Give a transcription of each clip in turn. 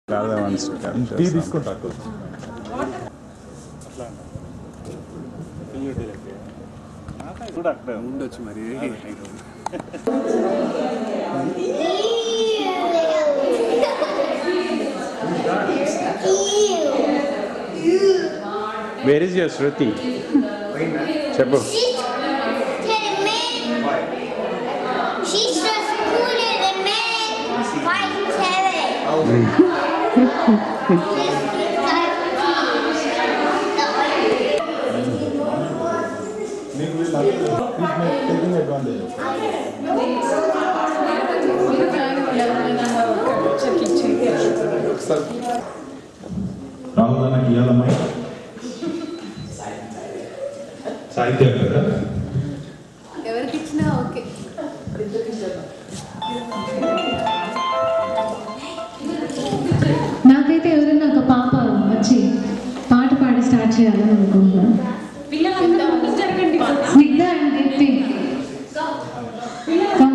Tea తీసుకుంటా ఉండొచ్చు మరి వేర్ ఇస్ యువర్ శృతి చెప్పు She's just cooler than man. Five seven. Taking advantage Rahul అన్నకి ఇవ్వాలమ్మాయి సాహిత్యం కదా ఎవరికి ఇచ్చినా ఓకే నాకైతే ఎవరైనా ఒక పాప వచ్చి పాట పాడి స్టార్ట్ చేయాలని అనుకుంటున్నాను స్నిగ్ధ అండ్ దీప్తి Come.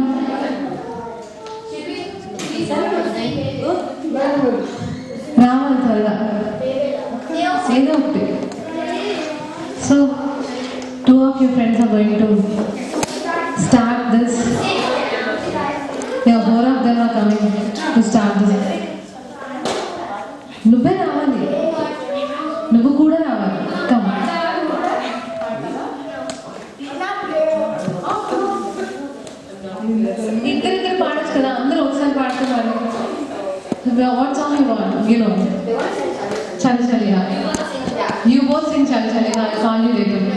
రావాలి త్వరగా ఏదో ఒకటి so two of your friends are going to start this four of them are coming to start this నువ్వే రావాలి నువ్వు కూడా రావాలి కమ్ ఇద్దరిద్దరు పాడొచ్చు కదా అందరూ ఒకసారి పాడుతున్నారు what song you want you know చలి చలిగా యూ బోత్ సింగ్ చలి చలిగా ఐ కాల్ యూ లేటర్